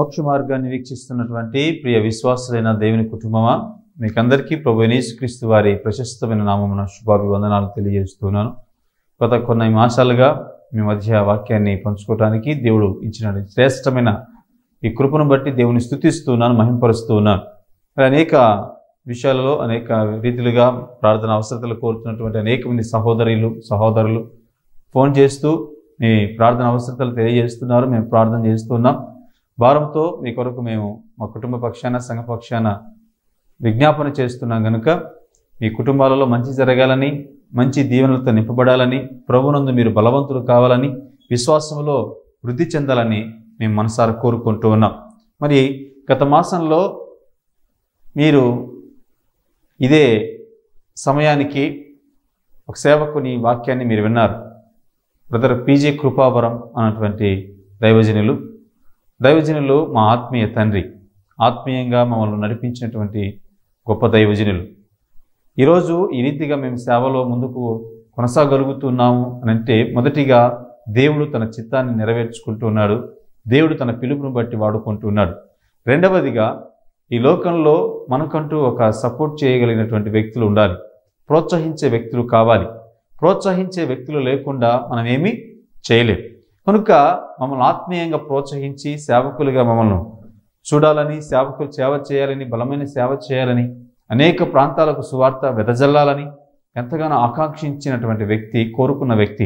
మోక్ష మార్గాన్ని వీక్షిస్తున్నటువంటి ప్రియ విశ్వాసులైన దేవుని కుటుంబమా మీకందరికీ ప్రభు యేసుక్రీస్తు వారి ప్రశస్తమైన నామమున శుభాభివందనాలు తెలియజేస్తున్నాను గత కొన్ని మాసాలుగా మీ మధ్య వాక్యాన్ని పంచుకోవడానికి దేవుడు ఇచ్చిన శ్రేష్టమైన ఈ కృపను బట్టి దేవుని స్థుతిస్తున్నాను మహింపరుస్తూ ఉన్నాను మరి అనేక విషయాలలో అనేక రీతిలుగా ప్రార్థన అవసరతలు కోరుతున్నటువంటి అనేక మంది సహోదరులు సహోదరులు ఫోన్ చేస్తూ మీ ప్రార్థన అవసరతలు తెలియజేస్తున్నారు మేము ప్రార్థన చేస్తున్నాం భారంతో మీ కొరకు మేము మా కుటుంబ పక్షాన సంఘ పక్షాన విజ్ఞాపన చేస్తున్నాం కనుక మీ కుటుంబాలలో మంచి జరగాలని మంచి దీవెనలతో నింపబడాలని ప్రభునందు మీరు బలవంతులు కావాలని విశ్వాసంలో వృద్ధి చెందాలని మేము మనసారా కోరుకుంటూ ఉన్నాం మరి గత మాసంలో మీరు ఇదే సమయానికి ఒక సేవకుని వాక్యాన్ని మీరు విన్నారు బ్రదర్ పీజే కృపావరం అన్నటువంటి దైవజనులు దైవజనులు మా ఆత్మీయ తండ్రి ఆత్మీయంగా మమ్మల్ని నడిపించినటువంటి గొప్ప దైవజనులు ఈరోజు ఈ రీతిగా మేము సేవలో ముందుకు కొనసాగలుగుతున్నాము అని అంటే మొదటిగా దేవుడు తన చిత్తాన్ని నెరవేర్చుకుంటున్నాడు దేవుడు తన పిలుపును బట్టి వాడుకుంటున్నాడు రెండవదిగా ఈ లోకంలో మనకంటూ ఒక సపోర్ట్ చేయగలిగినటువంటి వ్యక్తులు ఉండాలి ప్రోత్సహించే వ్యక్తులు కావాలి ప్రోత్సహించే వ్యక్తులు లేకుండా మనం ఏమీ చేయలేం కనుక మమ్మల్ని ఆత్మీయంగా ప్రోత్సహించి సేవకులుగా మమ్మల్ని చూడాలని సేవకులు సేవ చేయాలని బలమైన సేవ చేయాలని అనేక ప్రాంతాలకు సువార్త వెదజల్లాలని ఎంతగానో ఆకాంక్షించినటువంటి వ్యక్తి కోరుకున్న వ్యక్తి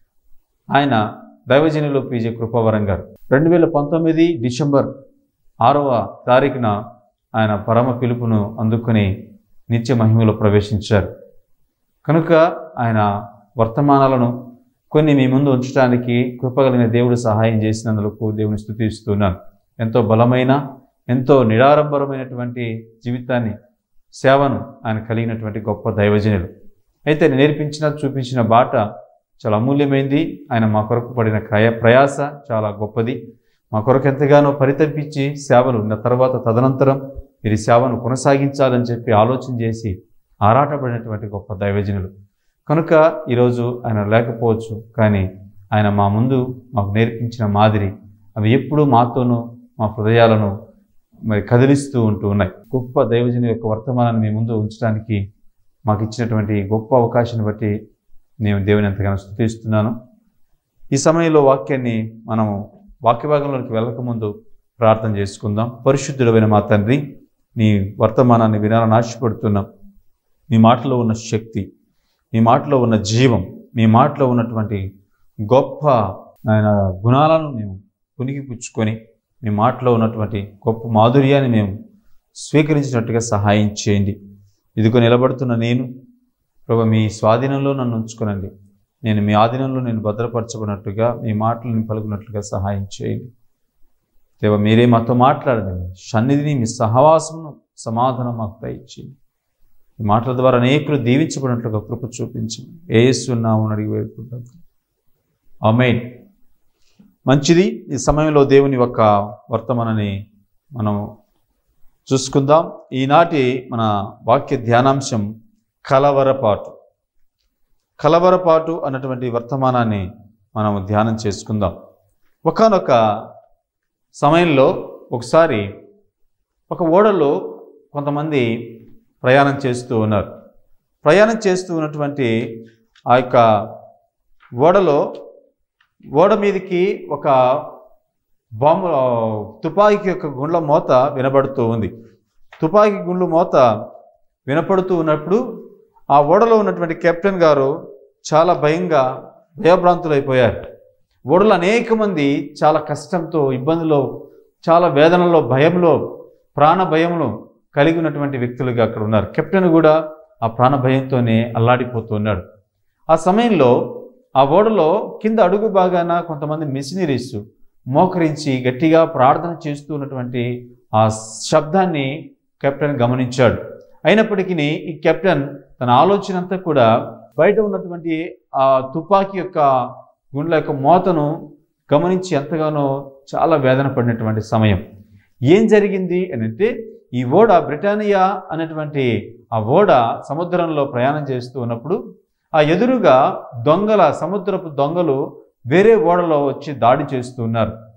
ఆయన దైవజనులు పీజే కృపావరం గారు రెండు వేల పంతొమ్మిది డిసెంబర్ ఆరవ తారీఖున ఆయన పరమ పిలుపును అందుకొని నిత్య మహిమలో ప్రవేశించారు కనుక ఆయన వర్తమానాలను కొన్ని మీ ముందు ఉంచడానికి కృపగలిగిన దేవుడు సహాయం చేసినందుకు దేవుని స్థుతిస్తున్నాను ఎంతో బలమైన ఎంతో నిరాడంబరమైనటువంటి జీవితాన్ని సేవను ఆయన కలిగినటువంటి గొప్ప దైవజనులు అయితే నేర్పించిన చూపించిన బాట చాలా అమూల్యమైంది ఆయన మా కొరకు పడిన క్రయ ప్రయాస చాలా గొప్పది మా కొరకు ఎంతగానో పరితపించి సేవలు ఉన్న తర్వాత తదనంతరం మీరు ఈ సేవను కొనసాగించాలని చెప్పి ఆలోచన చేసి ఆరాటపడినటువంటి గొప్ప దైవజనులు కనుక ఈరోజు ఆయన లేకపోవచ్చు కానీ ఆయన మా ముందు మాకు నేర్పించిన మాదిరి అవి ఎప్పుడూ మాతోనూ మా హృదయాలను మరి కదిలిస్తూ ఉంటూ ఉన్నాయి గొప్ప దైవజనుల యొక్క వర్తమానాన్ని మీ ముందు ఉంచడానికి మాకు ఇచ్చినటువంటి గొప్ప అవకాశాన్ని బట్టి నేను దేవుని ఎంతగానో స్థుతిస్తున్నాను ఈ సమయంలో వాక్యాన్ని మనము వాక్య భాగంలోకి వెళ్ళకముందు ప్రార్థన చేసుకుందాం పరిశుద్ధుడమైన మా తండ్రి నీ వర్తమానాన్ని వినాలని ఆశపడుతున్నాం మీ మాటలో ఉన్న శక్తి మీ మాటలో ఉన్న జీవం మీ మాటలో ఉన్నటువంటి గొప్ప ఆయన గుణాలను మేము పునికి పుచ్చుకొని మీ మాటలో ఉన్నటువంటి గొప్ప మాధుర్యాన్ని మేము స్వీకరించినట్టుగా సహాయం చేయండి ఇదిగో నిలబడుతున్న నేను ప్రభు మీ స్వాధీనంలో నన్ను ఉంచుకోనండి నేను మీ ఆధీనంలో నేను భద్రపరచబడినట్టుగా మీ మాటలను పలుకున్నట్లుగా సహాయం చేయండి దేవ మీరే మాతో మాట్లాడండి సన్నిధిని మీ సహవాసమును సమాధానం మాకు దయచేయండి ఈ మాటల ద్వారా అనేకులు దీవించబడినట్లుగా కృప చూపించండి ఏసున్నామని అడిగి వేడుకుంటాం ఆమెన్ మంచిది ఈ సమయంలో దేవుని యొక్క వర్తమానాన్ని మనం చూసుకుందాం ఈనాటి మన వాక్య ధ్యానాంశం కలవరపాటు కలవరపాటు అన్నటువంటి వర్తమానాన్ని మనం ధ్యానం చేసుకుందాం ఒకనొక సమయంలో ఒకసారి ఒక ఓడలో కొంతమంది ప్రయాణం చేస్తూ ఉన్నారు ప్రయాణం చేస్తూ ఉన్నటువంటి ఆ యొక్క ఓడలో ఓడ మీదకి ఒక బాంబు తుపాకీ యొక్క గుండ్ల మోత వినబడుతూ ఉంది తుపాకీ గుండ్లు మోత వినపడుతూ ఉన్నప్పుడు ఆ ఓడలో ఉన్నటువంటి కెప్టెన్ గారు చాలా భయంగా భయభ్రాంతులైపోయారు ఓడలో అనేక మంది చాలా కష్టంతో ఇబ్బందిలో చాలా వేదనలో భయంలో ప్రాణ భయంలో కలిగి ఉన్నటువంటి వ్యక్తులుగా అక్కడ ఉన్నారు కెప్టెన్ కూడా ఆ ప్రాణ భయంతోనే అల్లాడిపోతున్నాడు ఆ సమయంలో ఆ ఓడలో కింద అడుగు బాగాన కొంతమంది మిషనరీస్ మోకరించి గట్టిగా ప్రార్థన చేస్తూ ఉన్నటువంటి ఆ శబ్దాన్ని కెప్టెన్ గమనించాడు అయినప్పటికీ ఈ కెప్టెన్ తన ఆలోచన అంతా కూడా బయట ఉన్నటువంటి ఆ తుపాకీ యొక్క గుండెల యొక్క మోతను గమనించి ఎంతగానో చాలా వేదన పడినటువంటి సమయం ఏం జరిగింది అని అంటే ఈ ఓడ బ్రిటానియా అనేటువంటి ఆ ఓడ సముద్రంలో ప్రయాణం చేస్తూ ఉన్నప్పుడు ఆ ఎదురుగా దొంగల సముద్రపు దొంగలు వేరే ఓడలో వచ్చి దాడి చేస్తూ ఉన్నారు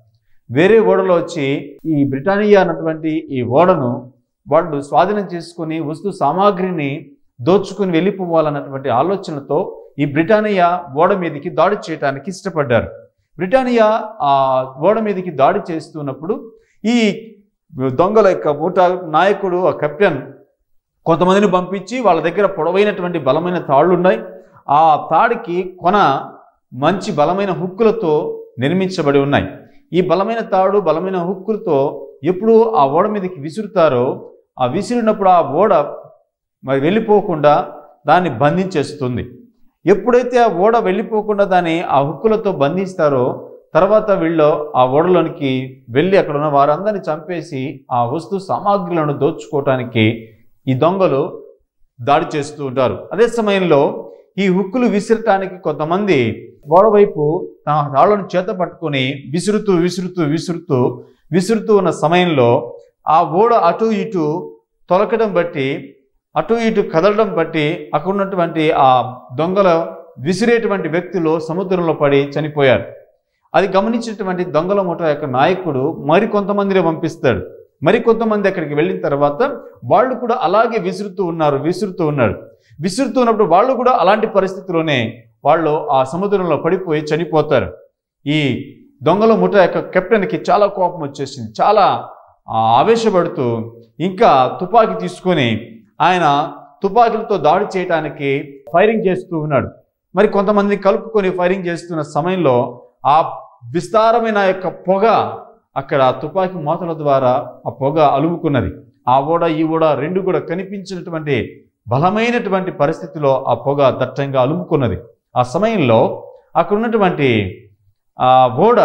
వేరే ఓడలో వచ్చి ఈ బ్రిటానియా అన్నటువంటి ఈ ఓడను వాళ్ళు స్వాధీనం చేసుకుని వస్తు సామాగ్రిని దోచుకుని వెళ్ళిపోవాలన్నటువంటి ఆలోచనతో ఈ బ్రిటానియా ఓడ మీదకి దాడి చేయడానికి ఇష్టపడ్డారు బ్రిటానియా ఆ ఓడ మీదకి దాడి చేస్తున్నప్పుడు ఈ దొంగల యొక్క మూట నాయకుడు ఆ కెప్టెన్ కొంతమందిని పంపించి వాళ్ళ దగ్గర పొడవైనటువంటి బలమైన తాళ్ళు ఉన్నాయి ఆ తాడికి కొన మంచి బలమైన హుక్కులతో నిర్మించబడి ఉన్నాయి ఈ బలమైన తాడు బలమైన హుక్కులతో ఎప్పుడు ఆ ఓడ మీదకి విసురుతారో ఆ విసిరినప్పుడు ఆ ఓడ మరి వెళ్ళిపోకుండా దాన్ని బంధించేస్తుంది ఎప్పుడైతే ఆ ఓడ వెళ్ళిపోకుండా దాన్ని ఆ హుక్కులతో బంధిస్తారో తర్వాత వీళ్ళు ఆ ఓడలోనికి వెళ్ళి అక్కడ ఉన్న వారందరిని చంపేసి ఆ వస్తు సామాగ్రులను దోచుకోవటానికి ఈ దొంగలు దాడి చేస్తూ ఉంటారు అదే సమయంలో ఈ హుక్కులు విసిరటానికి కొంతమంది ఓడవైపు తన రాళ్లను చేత పట్టుకొని విసురుతూ విసురుతూ విసురుతూ విసురుతూ ఉన్న సమయంలో ఆ ఓడ అటు ఇటు తొలకడం బట్టి అటు ఇటు కదలడం బట్టి అక్కడ ఉన్నటువంటి ఆ దొంగల విసిరేటువంటి వ్యక్తులు సముద్రంలో పడి చనిపోయారు అది గమనించినటువంటి దొంగల ముఠ యొక్క నాయకుడు మరి కొంతమందిని పంపిస్తాడు మరి కొంతమంది అక్కడికి వెళ్ళిన తర్వాత వాళ్ళు కూడా అలాగే విసురుతూ ఉన్నారు విసురుతూ ఉన్నారు విసురుతూ ఉన్నప్పుడు వాళ్ళు కూడా అలాంటి పరిస్థితిలోనే వాళ్ళు ఆ సముద్రంలో పడిపోయి చనిపోతారు ఈ దొంగల ముఠ యొక్క కెప్టెన్కి చాలా కోపం వచ్చేసింది చాలా ఆ, ఆవేశపడుతూ ఇంకా తుపాకీ తీసుకొని ఆయన తుపాకీలతో దాడి చేయడానికి ఫైరింగ్ చేస్తూ ఉన్నాడు మరి కొంతమంది కలుపుకొని ఫైరింగ్ చేస్తున్న సమయంలో ఆ విస్తారమైన యొక్క పొగ అక్కడ తుపాకీ మూతల ద్వారా ఆ పొగ అలుముకున్నది ఆ ఓడ ఈ ఓడ రెండు కూడా కనిపించినటువంటి బలమైనటువంటి పరిస్థితిలో ఆ పొగ దట్టంగా అలుముకున్నది ఆ సమయంలో అక్కడ ఉన్నటువంటి ఆ ఓడ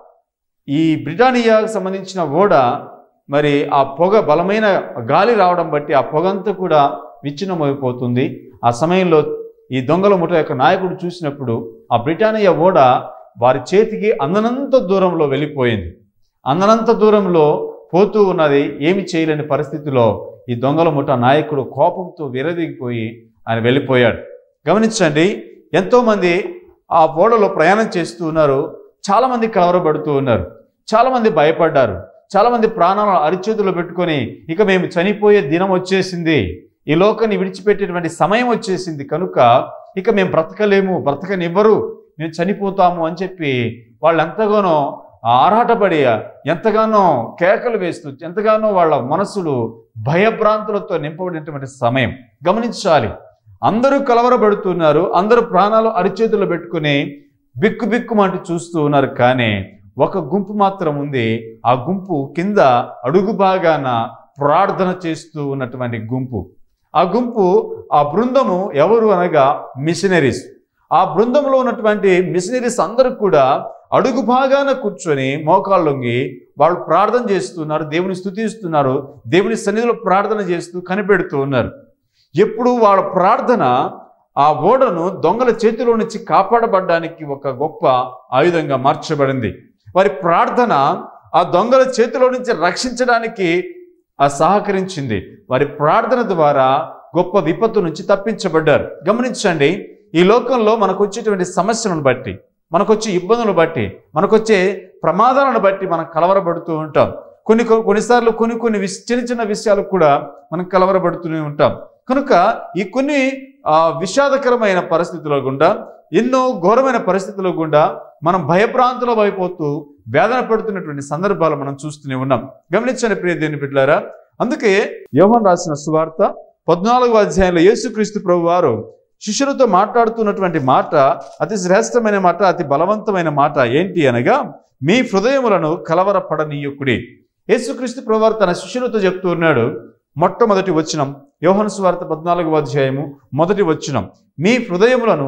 ఈ బ్రిటానియాకు సంబంధించిన ఓడ మరి ఆ పొగ బలమైన గాలి రావడం బట్టి ఆ పొగంతా కూడా విచ్ఛిన్నమైపోతుంది ఆ సమయంలో ఈ దొంగల ముఠ యొక్క నాయకుడు చూసినప్పుడు ఆ బ్రిటానియా ఓడ వారి చేతికి అందనంత దూరంలో వెళ్ళిపోయింది అందనంత దూరంలో పోతూ ఉన్నది ఏమి చేయలేని పరిస్థితిలో ఈ దొంగల ముఠ నాయకుడు కోపంతో విరదిగిపోయి ఆయన వెళ్ళిపోయాడు గమనించండి ఎంతోమంది ఆ ఓడలో ప్రయాణం చేస్తూ ఉన్నారు చాలామంది కలవరపడుతూ ఉన్నారు చాలామంది భయపడ్డారు చాలామంది ప్రాణాలను అరిచేతులు పెట్టుకొని ఇక మేము చనిపోయే దినం వచ్చేసింది ఈ లోకాన్ని విడిచిపెట్టేటువంటి సమయం వచ్చేసింది కనుక ఇక మేము బ్రతకలేము బ్రతకనివ్వరు మేము చనిపోతాము అని చెప్పి వాళ్ళు ఎంతగానో ఆరాటపడి ఎంతగానో కేకలు వేస్తూ ఎంతగానో వాళ్ళ మనసులు భయభ్రాంతులతో నింపబడినటువంటి సమయం గమనించాలి అందరూ కలవరపడుతున్నారు అందరూ ప్రాణాలు అరిచేతులు పెట్టుకుని బిక్కు బిక్కుమంటూ చూస్తూ ఉన్నారు కానీ ఒక గుంపు మాత్రం ఉంది ఆ గుంపు కింద అడుగు భాగాన ప్రార్థన చేస్తూ ఉన్నటువంటి గుంపు ఆ గుంపు ఆ బృందము ఎవరు అనగా మిషనరీస్ ఆ బృందంలో ఉన్నటువంటి మిషనరీస్ అందరూ కూడా అడుగు భాగాన కూర్చొని మోకాళ్ళొంగి వాళ్ళు ప్రార్థన చేస్తున్నారు దేవుని స్తుతిస్తున్నారు దేవుని సన్నిధిలో ప్రార్థన చేస్తూ కనిపెడుతూ ఉన్నారు ఎప్పుడు వాళ్ళ ప్రార్థన ఆ ఓడను దొంగల చేతిలో నుంచి కాపాడబడ్డానికి ఒక గొప్ప ఆయుధంగా మార్చబడింది వారి ప్రార్థన ఆ దొంగల చేతిలో నుంచి రక్షించడానికి ఆ సహకరించింది వారి ప్రార్థన ద్వారా గొప్ప విపత్తు నుంచి తప్పించబడ్డారు గమనించండి ఈ లోకంలో మనకు వచ్చేటువంటి సమస్యలను బట్టి మనకొచ్చే ఇబ్బందులను బట్టి మనకొచ్చే ప్రమాదాలను బట్టి మనం కలవరపడుతూ ఉంటాం కొన్ని కొ- కొన్నిసార్లు కొన్ని కొన్ని విష చిన్న చిన్న విషయాలకు కూడా మనం కలవరపడుతూనే ఉంటాం కనుక ఈ కొన్ని ఆ, విషాదకరమైన పరిస్థితుల గుండా ఎన్నో ఘోరమైన పరిస్థితుల గుండా మనం భయప్రాంతులం అయిపోతూ వేదన పడుతున్నటువంటి సందర్భాలు మనం చూస్తూనే ఉన్నాం గమనించండి ప్రియ దేవుని బిడ్డలారా అందుకే యోహన్ రాసిన సువార్త పద్నాలుగవ అధ్యాయంలో యేసుక్రీస్తు ప్రభు వారు శిష్యులతో మాట్లాడుతున్నటువంటి మాట అతి శ్రేష్టమైన మాట అతి బలవంతమైన మాట ఏంటి అనగా మీ హృదయములను కలవరపడనీయకుడి యేసుక్రీస్తు ప్రభు వారు తన శిష్యులతో చెప్తూ ఉన్నాడు మొట్టమొదటి వచనం యోహన్ సువార్త పద్నాలుగవ అధ్యాయము మొదటి వచనం మీ హృదయములను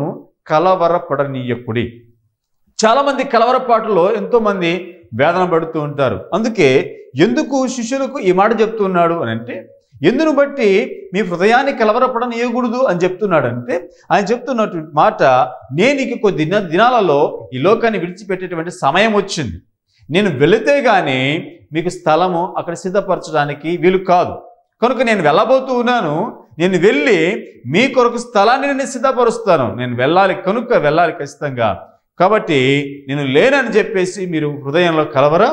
కలవరపడనీయకుడి చాలామంది కలవరపాటులో ఎంతోమంది వేదన పడుతూ ఉంటారు అందుకే ఎందుకు శిష్యులకు ఈ మాట చెప్తున్నాడు అని అంటే ఎందును బట్టి మీ హృదయాన్ని కలవరపడనీయకూడదు అని చెప్తున్నాడు అంటే ఆయన చెప్తున్నటువంటి మాట నేను ఇక కొద్ది దిన దినాలలో ఈ లోకాన్ని విడిచిపెట్టేటువంటి సమయం వచ్చింది నేను వెళితే గానీ మీకు స్థలము అక్కడ సిద్ధపరచడానికి వీలు కాదు కనుక నేను వెళ్ళబోతూ ఉన్నాను నేను వెళ్ళి మీ కొరకు స్థలాన్ని నేను సిద్ధపరుస్తాను నేను వెళ్ళాలి కనుక వెళ్ళాలి ఖచ్చితంగా కాబట్టి నేను లేనని చెప్పేసి మీరు హృదయంలో కలవర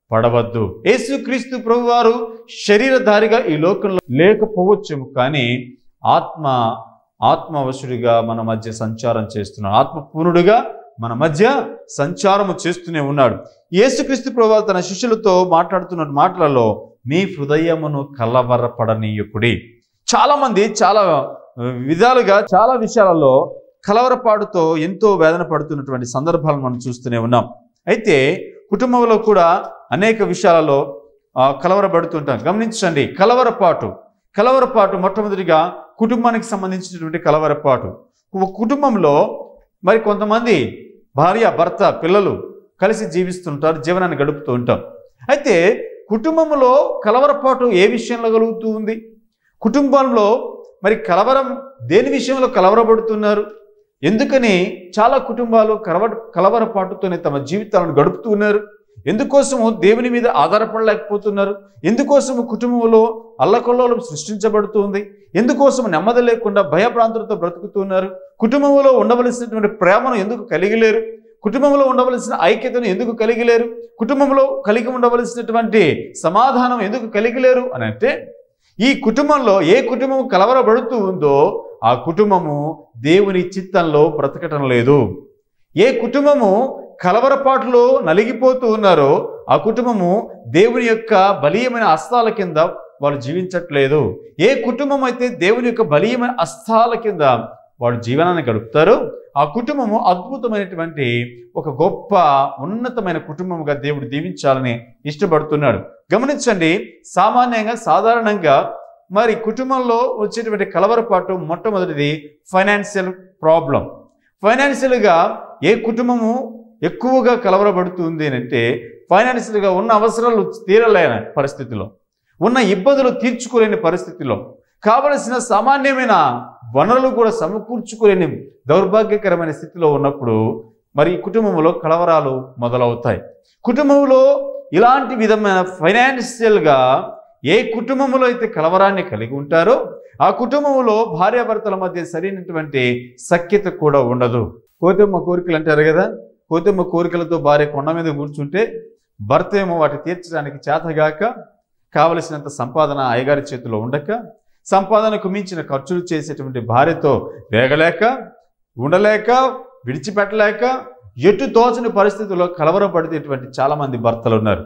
పడవద్దు యేసుక్రీస్తు ప్రభువారు శరీరధారిగా ఈ లోకంలో లేకపోవచ్చేమో కానీ ఆత్మ ఆత్మవశుడిగా మన మధ్య సంచారం చేస్తున్నాడు ఆత్మపూర్ణుడిగా మన మధ్య సంచారము చేస్తూనే ఉన్నాడు యేసుక్రీస్తు ప్రభు తన శిష్యులతో మాట్లాడుతున్న మాటలలో మీ హృదయమును కలవరపడనీయకుడి చాలా మంది చాలా విధాలుగా చాలా విషయాలలో కలవరపాటుతో ఎంతో వేదన పడుతున్నటువంటి సందర్భాలను మనం చూస్తూనే ఉన్నాం అయితే కుటుంబంలో కూడా అనేక విషయాలలో ఆ, కలవరపడుతుంటాం గమనించండి కలవరపాటు కలవరపాటు మొట్టమొదటిగా కుటుంబానికి సంబంధించినటువంటి కలవరపాటు ఒక కుటుంబంలో మరి కొంతమంది భార్య భర్త పిల్లలు కలిసి జీవిస్తుంటారు జీవనాన్ని గడుపుతూ ఉంటాం అయితే కుటుంబంలో కలవరపాటు ఏ విషయంలో కలుగుతూ ఉంది కుటుంబంలో మరి కలవరం దేని విషయంలో కలవరపడుతున్నారు ఎందుకని చాలా కుటుంబాలు కలవ కలవరపాటుతోనే తమ జీవితాలను గడుపుతూ ఉన్నారు ఎందుకోసము దేవుని మీద ఆధారపడలేకపోతున్నారు ఎందుకోసము కుటుంబంలో అల్లకొల్లోలం సృష్టించబడుతుంది ఎందుకోసం నెమ్మది లేకుండా భయభ్రాంతులతో బ్రతుకుతున్నారు కుటుంబంలో ఉండవలసినటువంటి ప్రేమను ఎందుకు కలిగిలేరు కుటుంబంలో ఉండవలసిన ఐక్యతను ఎందుకు కలిగిలేరు కుటుంబంలో కలిగి ఉండవలసినటువంటి సమాధానం ఎందుకు కలిగిలేరు అని అంటే ఈ కుటుంబంలో ఏ కుటుంబం కలవరబడుతూ ఉందో ఆ కుటుంబము దేవుని చిత్తంలో బ్రతకటం లేదు ఏ కుటుంబము కలవరపాటులో నలిగిపోతూ ఉన్నారో ఆ కుటుంబము దేవుని యొక్క బలీయమైన అస్తాల కింద వాళ్ళు జీవించట్లేదు ఏ కుటుంబం అయితే దేవుని యొక్క బలీయమైన అస్తాల కింద వాడు జీవనాన్ని గడుపుతారో ఆ కుటుంబము అద్భుతమైనటువంటి ఒక గొప్ప ఉన్నతమైన కుటుంబముగా దేవుడు దీవించాలని ఇష్టపడుతున్నాడు గమనించండి సామాన్యంగా సాధారణంగా మరి కుటుంబంలో వచ్చేటువంటి కలవరపాటు మొట్టమొదటిది ఫైనాన్షియల్ ప్రాబ్లం ఫైనాన్షియల్గా ఏ కుటుంబము ఎక్కువగా కలవరపడుతుంది అని అంటే ఫైనాన్షియల్గా ఉన్న అవసరాలు తీరలేని పరిస్థితిలో ఉన్న ఇబ్బందులు తీర్చుకోలేని పరిస్థితిలో కావలసిన సామాన్యమైన వనరులు కూడా సమకూర్చుకోలేని దౌర్భాగ్యకరమైన స్థితిలో ఉన్నప్పుడు మరి ఈ కుటుంబంలో కలవరాలు మొదలవుతాయి కుటుంబంలో ఇలాంటి విధమైన ఫైనాన్షియల్గా ఏ కుటుంబంలో అయితే కలవరాన్ని కలిగి ఉంటారో ఆ కుటుంబంలో భార్యాభర్తల మధ్య సరైనటువంటి సఖ్యత కూడా ఉండదు కోతమ్మ కోరికలు అంటారు కదా కోతమ్మ కోరికలతో భార్య కొండ మీద కూర్చుంటే భర్త ఏమో వాటి తీర్చడానికి చేతగాక కావలసినంత సంపాదన అయ్యగారి చేతిలో ఉండక సంపాదనకు మించిన ఖర్చులు చేసేటువంటి భార్యతో వేగలేక ఉండలేక విడిచిపెట్టలేక ఎటు తోచని పరిస్థితుల్లో కలవరపడితేటువంటి చాలామంది భర్తలు ఉన్నారు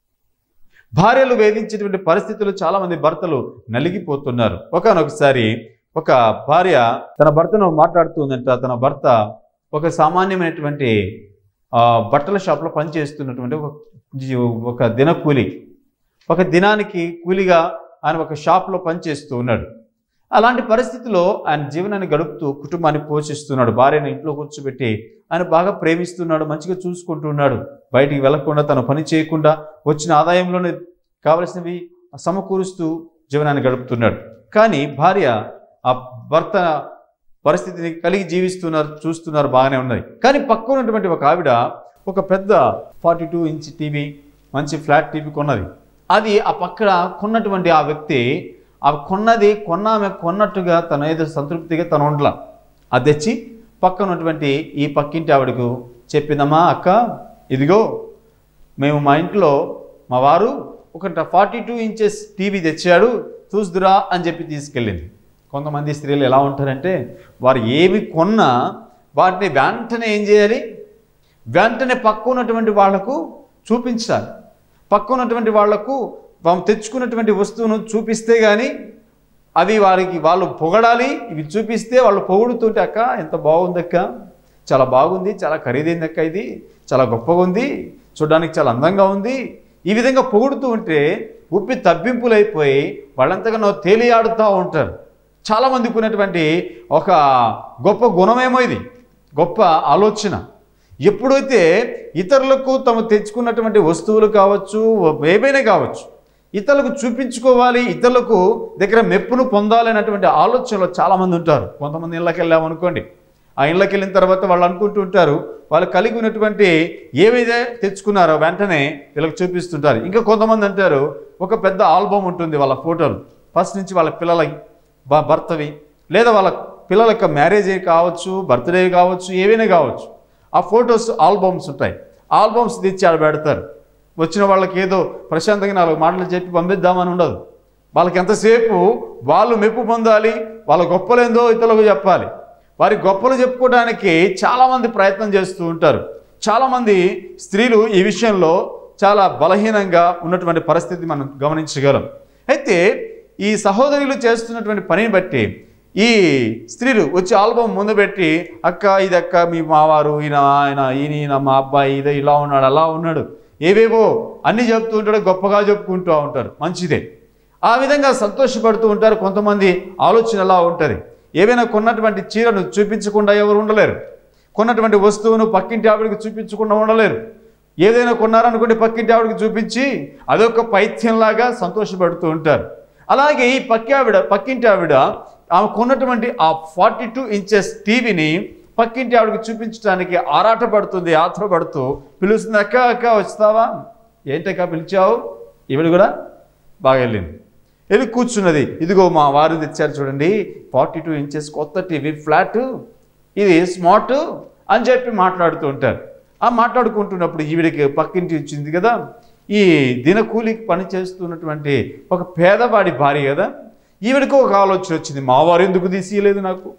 భార్యలు వేధించేటువంటి పరిస్థితులు చాలామంది భర్తలు నలిగిపోతున్నారు ఒకనొకసారి ఒక భార్య తన భర్తను మాట్లాడుతుందంట తన భర్త ఒక సామాన్యమైనటువంటి ఆ, బట్టల షాప్లో పనిచేస్తున్నటువంటి ఒక జీ- ఒక దిన కూలి ఒక దినానికి కూలిగా ఆయన ఒక షాప్లో పనిచేస్తూ ఉన్నాడు అలాంటి పరిస్థితిలో ఆయన జీవనాన్ని గడుపుతూ కుటుంబాన్ని పోషిస్తున్నాడు భార్యను ఇంట్లో కూర్చోబెట్టి ఆయన బాగా ప్రేమిస్తున్నాడు మంచిగా చూసుకుంటున్నాడు బయటికి వెళ్లకుండా తను పని చేయకుండా వచ్చిన ఆదాయంలోనే కావలసినవి సమకూరుస్తూ జీవనాన్ని గడుపుతున్నాడు కానీ భార్య ఆ భర్త పరిస్థితిని కలిగి జీవిస్తున్నారు చూస్తున్నారు బాగానే ఉన్నది కానీ పక్కన ఉన్నటువంటి ఒక ఆవిడ ఒక పెద్ద ఫార్టీ టూ ఇంచ్ టీవీ మంచి ఫ్లాట్ టీవీ కొన్నది అది ఆ పక్కన కొన్నటువంటి ఆ వ్యక్తి ఆ కొన్నది కొన్నామె కొన్నట్టుగా తన ఏదో సంతృప్తిగా తను ఉండలా అది తెచ్చి పక్కన ఉన్నటువంటి ఈ పక్కింటి ఆవిడకు చెప్పిందమ్మా అక్క ఇదిగో మేము మా ఇంట్లో మా వారు ఒక ఫార్టీ టూ ఇంచెస్ టీవీ తెచ్చాడు చూస్తురా అని చెప్పి తీసుకెళ్ళింది కొంతమంది స్త్రీలు ఎలా ఉంటారంటే వారు ఏమి కొన్నా వాటిని వెంటనే ఏం చేయాలి వెంటనే పక్క ఉన్నటువంటి వాళ్లకు చూపించాలి పక్క ఉన్నటువంటి వాళ్లకు వాళ్ళు తెచ్చుకున్నటువంటి వస్తువును చూపిస్తే కానీ అవి వారికి వాళ్ళు పొగడాలి ఇవి చూపిస్తే వాళ్ళు పొగుడుతుంటే అక్క ఎంత బాగుందక్క చాలా బాగుంది చాలా ఖరీదైంది అక్క ఇది చాలా గొప్పగా ఉంది చూడడానికి చాలా అందంగా ఉంది ఈ విధంగా పొగుడుతూ ఉంటే ఉప్పి తబ్బింపులైపోయి వాళ్ళంతగా తేలియాడుతూ ఉంటారు చాలామందికి ఉన్నటువంటి ఒక గొప్ప గుణమేమో ఇది గొప్ప ఆలోచన ఎప్పుడైతే ఇతరులకు తమ తెచ్చుకున్నటువంటి వస్తువులు కావచ్చు ఏవైనా కావచ్చు ఇతరులకు చూపించుకోవాలి ఇతరులకు దగ్గర మెప్పును పొందాలి అనేటువంటి ఆలోచనలో చాలామంది ఉంటారు కొంతమంది ఇళ్ళకి వెళ్ళామనుకోండి ఆ ఇళ్ళకి వెళ్ళిన తర్వాత వాళ్ళు అనుకుంటూ ఉంటారు వాళ్ళు కలిగి ఉన్నటువంటి ఏవైతే తెచ్చుకున్నారో వెంటనే వీళ్ళకి చూపిస్తుంటారు ఇంకా కొంతమంది అంటారు ఒక పెద్ద ఆల్బమ్ ఉంటుంది వాళ్ళ ఫోటోలు ఫస్ట్ నుంచి వాళ్ళ పిల్లల బ- భర్తవి లేదా వాళ్ళ పిల్లల యొక్క మ్యారేజ్ కావచ్చు బర్త్డే కావచ్చు ఏవైనా కావచ్చు ఆ ఫొటోస్ ఆల్బమ్స్ ఉంటాయి ఆల్బమ్స్ తెచ్చి ఆడ పెడతారు వచ్చిన వాళ్ళకి ఏదో ప్రశాంతంగా నాలుగు మాటలు చెప్పి పంపిద్దామని ఉండదు వాళ్ళకి ఎంతసేపు వాళ్ళు మెప్పు పొందాలి వాళ్ళ గొప్పలేందో ఇతరులకు చెప్పాలి వారి గొప్పలు చెప్పుకోవడానికి చాలామంది ప్రయత్నం చేస్తూ ఉంటారు చాలామంది స్త్రీలు ఈ విషయంలో చాలా బలహీనంగా ఉన్నటువంటి పరిస్థితి మనం గమనించగలం అయితే ఈ సహోదరులు చేస్తున్నటువంటి పనిని బట్టి ఈ స్త్రీలు వచ్చి ఆల్బమ్ ముందు పెట్టి అక్క ఇది అక్క మీ మావారు ఈయన ఆయన ఈయన ఈయన మా అబ్బాయి ఇదే ఇలా ఉన్నాడు అలా ఉన్నాడు ఏవేవో అన్ని చెప్తూ ఉంటాడు గొప్పగా చెప్పుకుంటూ ఉంటారు మంచిదే ఆ విధంగా సంతోషపడుతూ ఉంటారు కొంతమంది ఆలోచన ఎలా ఉంటుంది ఏవైనా కొన్నటువంటి చీరను చూపించకుండా ఎవరు ఉండలేరు కొన్నటువంటి వస్తువును పక్కింటి ఆవిడకి చూపించకుండా ఉండలేరు ఏదైనా కొన్నారనుకోండి పక్కింటి ఆవిడకి చూపించి అదొక పైత్యంలాగా సంతోషపడుతూ ఉంటారు అలాగే ఈ పక్కి ఆవిడ పక్కింటి ఆవిడ ఆమె కొన్నటువంటి ఆ ఫార్టీ టూ ఇంచెస్ టీవీని పక్కింటి ఆవిడకి చూపించడానికి ఆరాటపడుతుంది ఆత్రపడుతూ పిలుస్తుంది అక్క అక్క వస్తావా ఏంటక్క పిలిచావు ఈవిడ కూడా బాగా వెళ్ళింది వెళ్ళి కూర్చున్నది ఇదిగో మా వారు తెచ్చారు చూడండి ఫార్టీ టూ ఇంచెస్ కొత్త టీవీ ఫ్లాట్ ఇది స్మార్ట్ అని చెప్పి మాట్లాడుతూ ఉంటారు ఆ మాట్లాడుకుంటున్నప్పుడు ఈవిడికి పక్కింటి వచ్చింది కదా ఈ దినకూలికి పని చేస్తున్నటువంటి ఒక పేదవాడి భార్య కదా ఈవిడికి ఒక ఆలోచన వచ్చింది మా వారు ఎందుకు తీసియలేదు నాకు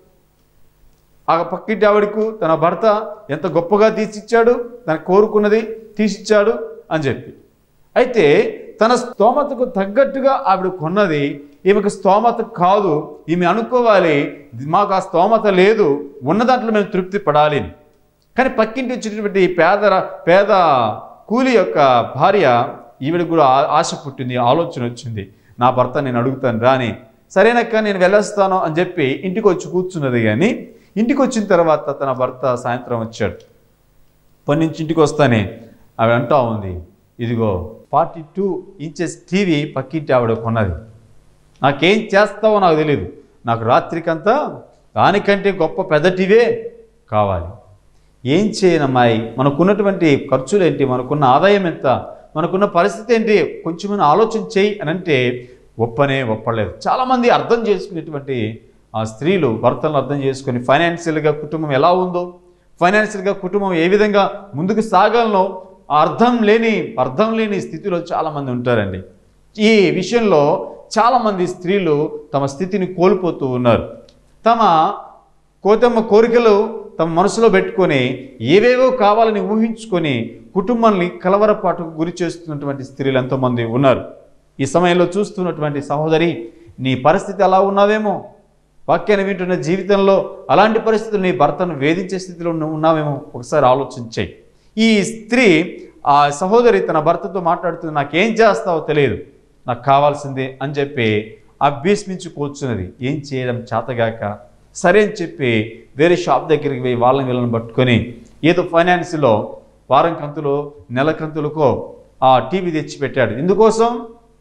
ఆ పక్కింటి ఆవిడకు తన భర్త ఎంత గొప్పగా తీసిచ్చాడు తన కోరుకున్నది తీసిచ్చాడు అని చెప్పి అయితే తన స్తోమతకు తగ్గట్టుగా ఆవిడ కొన్నది ఈమెకు స్తోమత కాదు ఈమె అనుకోవాలి మాకు ఆ స్తోమత లేదు ఉన్న దాంట్లో మేము తృప్తి పడాలి అని. కానీ పక్కింటి వచ్చినటువంటి ఈ పేద పేద కూలి యొక్క భార్య ఈవిడకు కూడా ఆ- ఆశ పుట్టింది ఆలోచన వచ్చింది నా భర్త నేను అడుగుతాను రాని సరేనక్క నేను వెళ్ళొస్తాను అని చెప్పి ఇంటికి వచ్చి కూర్చున్నది కానీ ఇంటికి వచ్చిన తర్వాత తన భర్త సాయంత్రం వచ్చాడు పని నుంచి ఇంటికి వస్తానే ఆవిడ అంటా ఉంది ఇదిగో ఫార్టీ టూ ఇంచెస్ టీవీ పక్కింటి ఆవిడ కొన్నది నాకేం చేస్తావో నాకు తెలియదు నాకు రాత్రికంతా దానికంటే గొప్ప పెద్ద టీవే కావాలి ఏం చేయనమ్మాయి మనకున్నటువంటి ఖర్చులు ఏంటి మనకున్న ఆదాయం ఎంత మనకున్న పరిస్థితి ఏంటి కొంచెం ఆలోచన చేయి అని అంటే ఒప్పనే ఒప్పలేదు చాలామంది అర్థం చేసుకునేటువంటి ఆ స్త్రీలు భర్తలను అర్థం చేసుకొని ఫైనాన్షియల్గా కుటుంబం ఎలా ఉందో ఫైనాన్షియల్గా కుటుంబం ఏ విధంగా ముందుకు సాగాలనో ఆ అర్థం లేని అర్థం లేని స్థితిలో చాలామంది ఉంటారండి ఈ విషయంలో చాలామంది స్త్రీలు తమ స్థితిని కోల్పోతూ ఉన్నారు తమ కోతమ్మ కోరికలు తమ మనసులో పెట్టుకొని ఏవేవో కావాలని ఊహించుకొని కుటుంబాన్ని కలవరపాటుకు గురి చేస్తున్నటువంటి స్త్రీలు ఎంతోమంది ఉన్నారు ఈ సమయంలో చూస్తున్నటువంటి సహోదరి నీ పరిస్థితి అలా ఉన్నావేమో వాక్యాన్ని వింటున్న జీవితంలో అలాంటి పరిస్థితులు నీ భర్తను వేధించే స్థితిలో నువ్వు ఉన్నావేమో ఒకసారి ఆలోచించాయి ఈ స్త్రీ ఆ సహోదరి తన భర్తతో మాట్లాడుతూ నాకేం చేస్తావో తెలియదు నాకు కావాల్సిందే అని చెప్పి అభ్యసించి కూర్చున్నది ఏం చేయడం చేతగాక సరే అని చెప్పి వేరే షాప్ దగ్గరికి పోయి వాళ్ళని వీళ్ళని పట్టుకొని ఏదో ఫైనాన్స్లో వారం కంతులు నెల కంతులకో ఆ టీవీ తెచ్చి పెట్టాడు ఇందుకోసం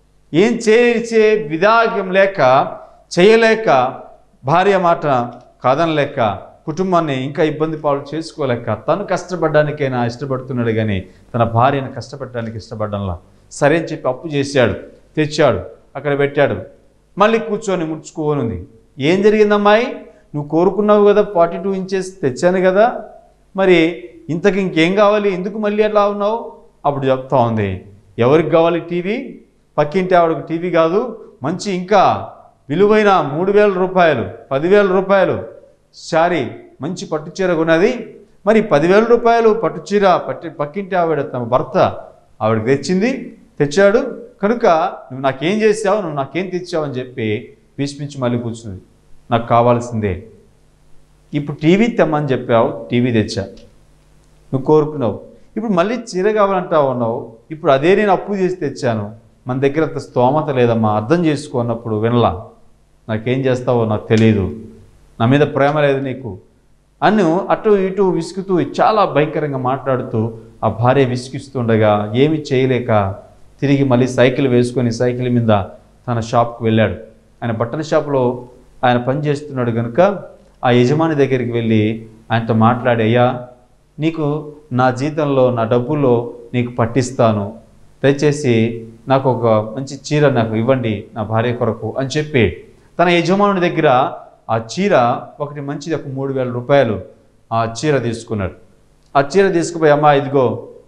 ఏం చేసే విధాగం లేక చేయలేక భార్య మాట కాదనలేక కుటుంబాన్ని ఇంకా ఇబ్బంది పాలు చేసుకోలేక తను కష్టపడడానికైనా ఇష్టపడుతున్నాడు కానీ తన భార్యను కష్టపడడానికి ఇష్టపడ్డంలా సరే అని చెప్పి అప్పు చేశాడు తెచ్చాడు అక్కడ పెట్టాడు మళ్ళీ కూర్చొని ముడుచుకోని ఉంది ఏం జరిగిందమ్మాయి నువ్వు కోరుకున్నావు కదా ఫార్టీ టూ ఇంచెస్ తెచ్చాను కదా మరి ఇంతకు ఇంకేం కావాలి ఎందుకు మళ్ళీ అట్లా ఉన్నావు అప్పుడు చెప్తా ఉంది ఎవరికి కావాలి టీవీ పక్కింటి ఆవిడకు టీవీ కాదు మంచి ఇంకా విలువైన మూడు వేల రూపాయలు పదివేల రూపాయలు సారీ మంచి పట్టుచీర కొన్నది మరి పదివేల రూపాయలు పట్టుచీర పట్టి పక్కింటి ఆవిడ తమ భర్త ఆవిడకి తెచ్చింది తెచ్చాడు కనుక నువ్వు నాకేం చేసావు నువ్వు నాకేం తెచ్చావు అని చెప్పి భీష్మించి మళ్ళీ కూర్చుంది నాకు కావాల్సిందే ఇప్పుడు టీవీ తెమ్మని చెప్పావు టీవీ తెచ్చా నువ్వు కోరుకున్నావు ఇప్పుడు మళ్ళీ చీర కావాలంటావు ఉన్నావు ఇప్పుడు అదే నేను అప్పు చేసి తెచ్చాను మన దగ్గర అంత స్తోమత లేదమ్మా అర్థం చేసుకున్నప్పుడు వినలా నాకేం చేస్తావో నాకు తెలియదు నా మీద ప్రేమ లేదు నీకు అన్ను అటు ఇటు విసుకుతూ చాలా భయంకరంగా మాట్లాడుతూ ఆ భార్య విసిగిస్తుండగా ఏమి చేయలేక తిరిగి మళ్ళీ సైకిల్ వేసుకొని సైకిల్ మీద తన షాప్కి వెళ్ళాడు ఆయన బట్టల షాప్లో ఆయన పని చేస్తున్నాడు కనుక ఆ యజమాని దగ్గరికి వెళ్ళి ఆయనతో మాట్లాడి అయ్యా నీకు నా జీతంలో నా డబ్బులో నీకు పట్టిస్తాను దయచేసి నాకు ఒక మంచి చీర నాకు ఇవ్వండి నా భార్య కొరకు అని చెప్పి తన యజమానుడి దగ్గర ఆ చీర ఒకటి మంచిది ఒక మూడు వేల రూపాయలు ఆ చీర తీసుకున్నాడు ఆ చీర తీసుకుపోయి అమ్మా ఇదిగో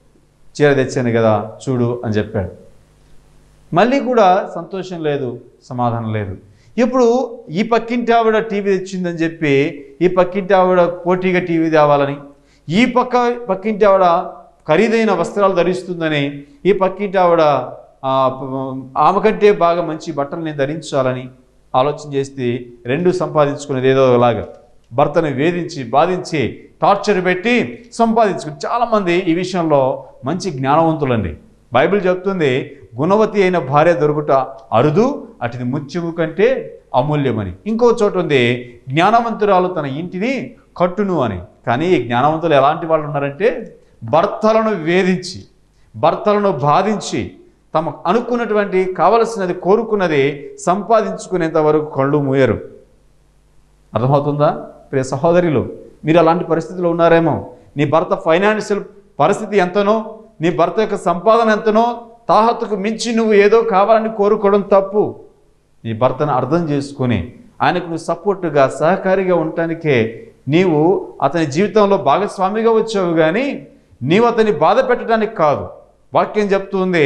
చీర తెచ్చాను కదా చూడు అని చెప్పాడు మళ్ళీ కూడా సంతోషం లేదు సమాధానం లేదు ఇప్పుడు ఈ పక్కింటి ఆవిడ టీవీ తెచ్చిందని చెప్పి ఈ పక్కింటి ఆవిడ పోటీగా టీవీ తేవాలని ఈ పక్క పక్కింటి ఆవిడ ఖరీదైన వస్త్రాలు ధరిస్తుందని ఈ పక్కింటి ఆవిడ ఆ, ప- ఆమె కంటే బాగా మంచి బట్టలు నేను ధరించాలని ఆలోచన చేస్తే రెండు సంపాదించుకునేది ఏదో ఒకలాగా భర్తను వేధించి బాధించి టార్చర్ పెట్టి సంపాదించుకుని చాలామంది ఈ విషయంలో మంచి జ్ఞానవంతులండి బైబిల్ చెప్తుంది గుణవతి అయిన భార్య దొరుకుట అరుదు అటుది ముత్యము కంటే అమూల్యమని ఇంకో చోట ఉంది జ్ఞానవంతురాలు తన ఇంటిని కట్టును అని కానీ ఈ జ్ఞానవంతులు ఎలాంటి వాళ్ళు ఉన్నారంటే భర్తలను వేధించి భర్తలను బాధించి తమ అనుకున్నటువంటి కావలసినది కోరుకున్నది సంపాదించుకునేంత వరకు కళ్ళు మూయరు అర్థమవుతుందా ప్రియ సహోదరులు మీరు అలాంటి పరిస్థితిలో ఉన్నారేమో నీ భర్త ఫైనాన్షియల్ పరిస్థితి ఎంతనో నీ భర్త యొక్క సంపాదన ఎంతనో తాహతుకు మించి నువ్వు ఏదో కావాలని కోరుకోవడం తప్పు నీ భర్తను అర్థం చేసుకొని ఆయనకు నువ్వు సపోర్టుగా సహకారిగా ఉండటానికే నీవు అతని జీవితంలో భాగస్వామిగా వచ్చావు కానీ నీవు అతన్ని బాధ పెట్టడానికి కాదు వాక్యం చెప్తుంది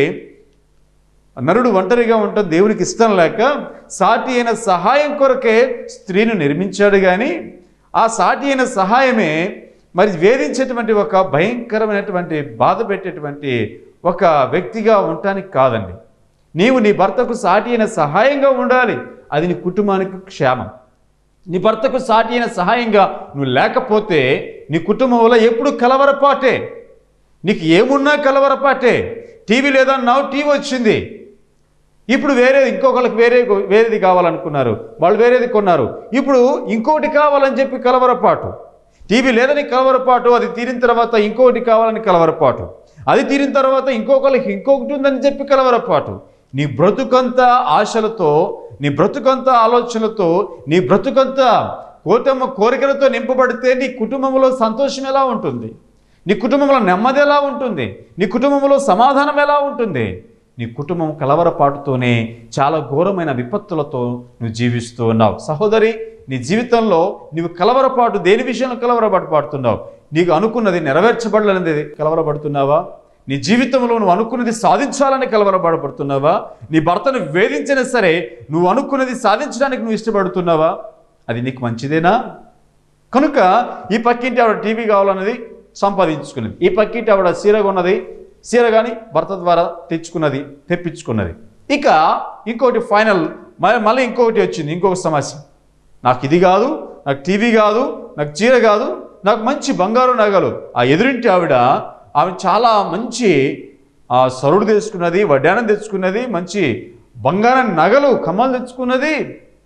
నరుడు ఒంటరిగా ఉండటం దేవునికి ఇష్టం లేక సాటి అయిన సహాయం కొరకే స్త్రీని నిర్మించాడు కానీ ఆ సాటి అయిన సహాయమే మరి వేధించేటువంటి ఒక భయంకరమైనటువంటి బాధ పెట్టేటువంటి ఒక వ్యక్తిగా ఉండటానికి కాదండి నీవు నీ భర్తకు సాటి అయిన సహాయంగా ఉండాలి అది నీ కుటుంబానికి క్షేమం నీ భర్తకు సాటి అయిన సహాయంగా నువ్వు లేకపోతే నీ కుటుంబంలో ఎప్పుడు కలవరపాటే నీకు ఏమున్నా కలవరపాటే టీవీ లేదన్నావు టీవీ వచ్చింది ఇప్పుడు వేరే ఇంకొకరికి వేరే వేరేది కావాలనుకున్నారు వాళ్ళు వేరేది కొన్నారు ఇప్పుడు ఇంకోటి కావాలని చెప్పి కలవరపాటు టీవీ లేదని కలవరపాటు అది తీరిన తర్వాత ఇంకొకటి కావాలని కలవరపాటు అది తీరిన తర్వాత ఇంకొకరికి ఇంకొకటి ఉందని చెప్పి కలవరపాటు నీ బ్రతుకంతా ఆశలతో నీ బ్రతుకంతా ఆలోచనలతో నీ బ్రతుకంతా కోటమ్మ కోరికలతో నింపబడితే నీ కుటుంబంలో సంతోషం ఎలా ఉంటుంది నీ కుటుంబంలో నెమ్మది ఎలా ఉంటుంది నీ కుటుంబంలో సమాధానం ఎలా ఉంటుంది నీ కుటుంబం కలవరపాటుతోనే చాలా ఘోరమైన విపత్తులతో నువ్వు జీవిస్తూ ఉన్నావు సహోదరి నీ జీవితంలో నీవు కలవరపాటు దేని విషయంలో కలవరపాటు పడుతున్నావు నీకు అనుకున్నది నెరవేర్చబడలేనిది కలవరపడుతున్నావా నీ జీవితంలో నువ్వు అనుకున్నది సాధించాలని కలవరపడబడుతున్నావా నీ భర్తను వేధించినా సరే నువ్వు అనుకున్నది సాధించడానికి నువ్వు ఇష్టపడుతున్నావా అది నీకు మంచిదేనా కనుక ఈ పక్కింటి ఆవిడ టీవీ కావాలన్నది సంపాదించుకున్నది ఈ పక్కింటి ఆవిడ చీర కొన్నది చీర కానీ భర్త ద్వారా తెచ్చుకున్నది తెప్పించుకున్నది ఇక ఇంకోటి ఫైనల్ మ- మళ్ళీ ఇంకొకటి వచ్చింది ఇంకొక సమస్య నాకు ఇది కాదు నాకు టీవీ కాదు నాకు చీర కాదు నాకు మంచి బంగారు నగలు ఆ ఎదురింటి ఆవిడ ఆమె చాలా మంచి ఆ సరుడు తెచ్చుకున్నది వడ్డానం తెచ్చుకున్నది మంచి బంగారం నగలు కమ్మలు తెచ్చుకున్నది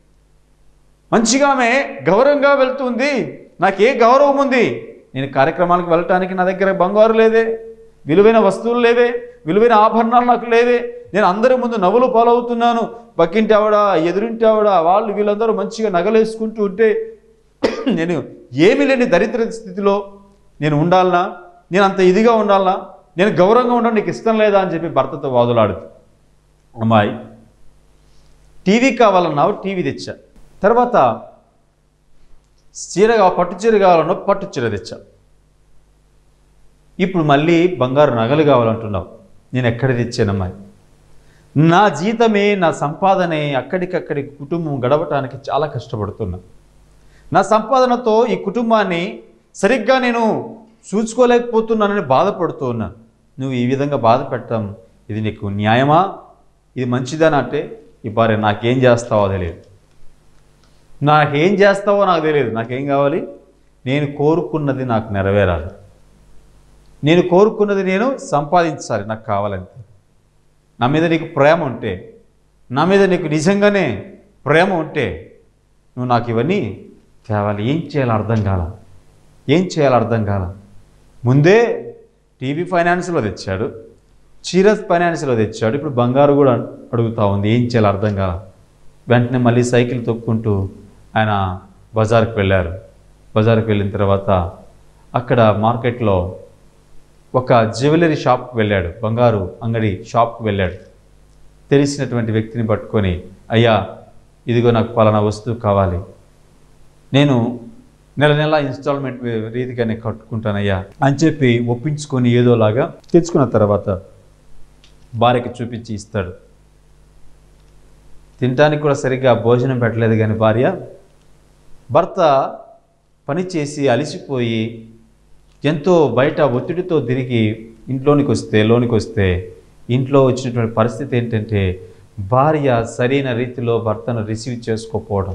మంచిగా ఆమె గౌరవంగా వెళ్తుంది నాకు ఏ గౌరవం ఉంది నేను కార్యక్రమాలకు వెళ్ళటానికి నా దగ్గర బంగారు లేదే విలువైన వస్తువులు లేవే విలువైన ఆభరణాలు నాకు లేవే నేను అందరి ముందు నవ్వులు పాలవుతున్నాను పక్కింటి ఆవిడ ఎదురింటి ఆవిడ వాళ్ళు వీళ్ళందరూ మంచిగా నగలేసుకుంటూ ఉంటే నేను ఏమీ లేని దరిద్ర స్థితిలో నేను ఉండాలనా నేను అంత ఇదిగా ఉండాలనా నేను గౌరవంగా ఉండడం నీకు ఇష్టం లేదా అని చెప్పి భర్తతో వాదులాడుతూ అమ్మాయి టీవీ కావాలన్నావు టీవీ తెచ్చా తర్వాత చీర కావ- పట్టు చీర కావాలన్నా పట్టు చీర తెచ్చా ఇప్పుడు మళ్ళీ బంగారు నగలు కావాలంటున్నావు నేను ఎక్కడ తెచ్చానమ్మాయి నా జీతమే నా సంపాదనే అక్కడికక్కడి కుటుంబం గడవటానికి చాలా కష్టపడుతున్నా నా సంపాదనతో ఈ కుటుంబాన్ని సరిగ్గా నేను చూసుకోలేకపోతున్నానని బాధపడుతూ ఉన్నా నువ్వు ఈ విధంగా బాధ పెట్టడం ఇది నీకు న్యాయమా ఇది మంచిదని అంటే ఈ భార్య నాకేం చేస్తావో తెలియదు నాకేం చేస్తావో నాకు తెలియదు నాకేం కావాలి నేను కోరుకున్నది నాకు నెరవేరాలి నేను కోరుకున్నది నేను సంపాదించాలి నాకు కావాలంతే నా మీద నీకు ప్రేమ ఉంటే నా మీద నీకు నిజంగానే ప్రేమ ఉంటే నువ్వు నాకు ఇవన్నీ తేవాలి ఏం చేయాలో అర్థం కాల ఏం చేయాలో అర్థం కాల ముందే టీవీ ఫైనాన్స్లో తెచ్చాడు చీర ఫైనాన్స్లో తెచ్చాడు ఇప్పుడు బంగారు కూడా అడుగుతా ఉంది ఏం చేయాలో అర్థం కాల వెంటనే మళ్ళీ సైకిల్ తొక్కుంటూ ఆయన బజార్కి వెళ్ళారు బజార్కి వెళ్ళిన తర్వాత అక్కడ మార్కెట్లో ఒక జ్యువెలరీ షాప్కి వెళ్ళాడు బంగారు అంగడి షాప్కి వెళ్ళాడు తెలిసినటువంటి వ్యక్తిని పట్టుకొని అయ్యా ఇదిగో నాకు పలానా వస్తువు కావాలి నేను నెల నెల ఇన్స్టాల్మెంట్ రీతిగానే కట్టుకుంటానయ్యా అని చెప్పి ఒప్పించుకొని ఏదోలాగా తెచ్చుకున్న తర్వాత భార్యకి చూపించి ఇస్తాడు తినడానికి కూడా సరిగ్గా భోజనం పెట్టలేదు కానీ భార్య భర్త పని చేసి అలసిపోయి ఎంతో బయట ఒత్తిడితో తిరిగి ఇంట్లోనికి వస్తే లోనికి వస్తే ఇంట్లో వచ్చినటువంటి పరిస్థితి ఏంటంటే భార్య సరైన రీతిలో భర్తను రిసీవ్ చేసుకోకపోవడం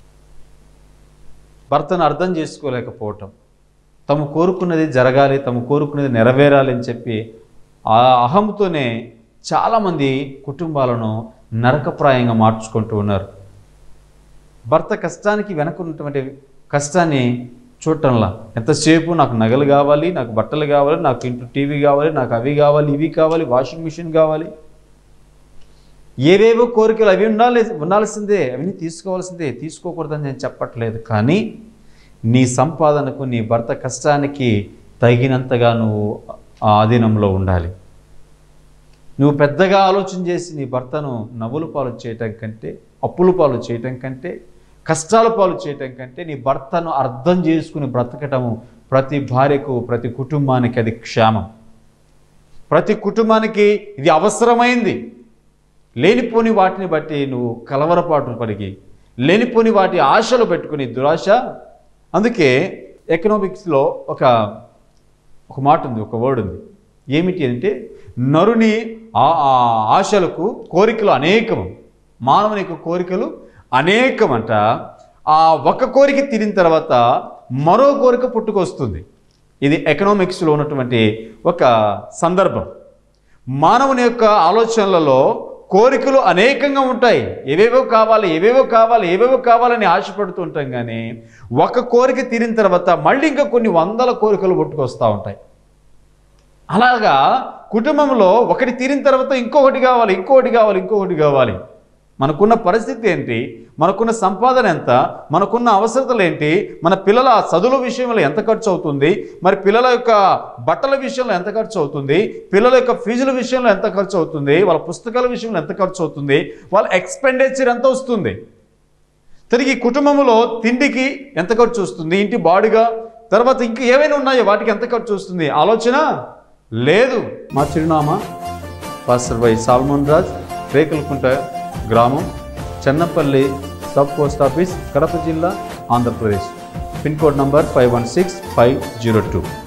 భర్తను అర్థం చేసుకోలేకపోవటం తము కోరుకున్నది జరగాలి తము కోరుకున్నది నెరవేరాలి అని చెప్పి ఆ అహంతోనే చాలామంది కుటుంబాలను నరకప్రాయంగా మార్చుకుంటూ ఉన్నారు భర్త కష్టానికి వెనకున్నటువంటి కష్టాన్ని చూడటంలా ఎంతసేపు నాకు నగలు కావాలి నాకు బట్టలు కావాలి నాకు ఇంట్లో టీవీ కావాలి నాకు అవి కావాలి ఇవి కావాలి వాషింగ్ మిషన్ కావాలి ఏవేవో కోరికలు అవి ఉండాలి ఉండాల్సిందే అవన్నీ తీసుకోవాల్సిందే తీసుకోకూడదని నేను చెప్పట్లేదు కానీ నీ సంపాదనకు నీ భర్త కష్టానికి తగినంతగా నువ్వు ఆ ఆధీనంలో ఉండాలి నువ్వు పెద్దగా ఆలోచన చేసి నీ భర్తను నవ్వుల పాలు చేయటం కంటే అప్పుల పాలు చేయటం కంటే కష్టాల పాలు చేయటం కంటే నీ భర్తను అర్థం చేసుకుని బ్రతకటము ప్రతి భార్యకు ప్రతి కుటుంబానికి అది క్షేమం ప్రతి కుటుంబానికి ఇది అవసరమైంది లేనిపోని వాటిని బట్టి నువ్వు కలవరపాటు పడిగి లేనిపోని వాటి ఆశలు పెట్టుకుని దురాశ అందుకే ఎకనామిక్స్లో ఒక ఒక మాట ఉంది ఒక వర్డ్ ఉంది ఏమిటి అంటే నరుని ఆ ఆ ఆశలకు కోరికలు అనేకము మానవుని యొక్క కోరికలు అనేకమంట ఆ ఒక కోరిక తీరిన తర్వాత మరో కోరిక పుట్టుకొస్తుంది ఇది ఎకనామిక్స్లో ఉన్నటువంటి ఒక సందర్భం మానవుని యొక్క ఆలోచనలలో కోరికలు అనేకంగా ఉంటాయి ఏవేవో కావాలి ఏవేవో కావాలి ఏవేవో కావాలని ఆశపడుతూ ఉంటాం కానీ ఒక కోరిక తీరిన తర్వాత మళ్ళీ ఇంకా కొన్ని వందల కోరికలు పుట్టుకొస్తూ ఉంటాయి అలాగా కుటుంబంలో ఒకటి తీరిన తర్వాత ఇంకొకటి కావాలి ఇంకొకటి కావాలి ఇంకొకటి కావాలి మనకున్న పరిస్థితి ఏంటి మనకున్న సంపాదన ఎంత మనకున్న అవసరతలు ఏంటి మన పిల్లల చదువుల విషయంలో ఎంత ఖర్చు అవుతుంది మరి పిల్లల యొక్క బట్టల విషయంలో ఎంత ఖర్చు అవుతుంది పిల్లల యొక్క ఫీజుల విషయంలో ఎంత ఖర్చు అవుతుంది వాళ్ళ పుస్తకాల విషయంలో ఎంత ఖర్చు అవుతుంది వాళ్ళ ఎక్స్పెండిచర్ ఎంత వస్తుంది తిరిగి కుటుంబంలో తిండికి ఎంత ఖర్చు వస్తుంది ఇంటి బాడుగా తర్వాత ఇంకా ఏవైనా ఉన్నాయో వాటికి ఎంత ఖర్చు వస్తుంది ఆలోచన లేదు మా చిరునామా పాస్టర్ వై సాల్మోన్ రాజ్ రేకులకుంట గ్రామం Chennapalli sub post office Kadapa జిల్లా Andhra Pradesh pin code number five one six five zero two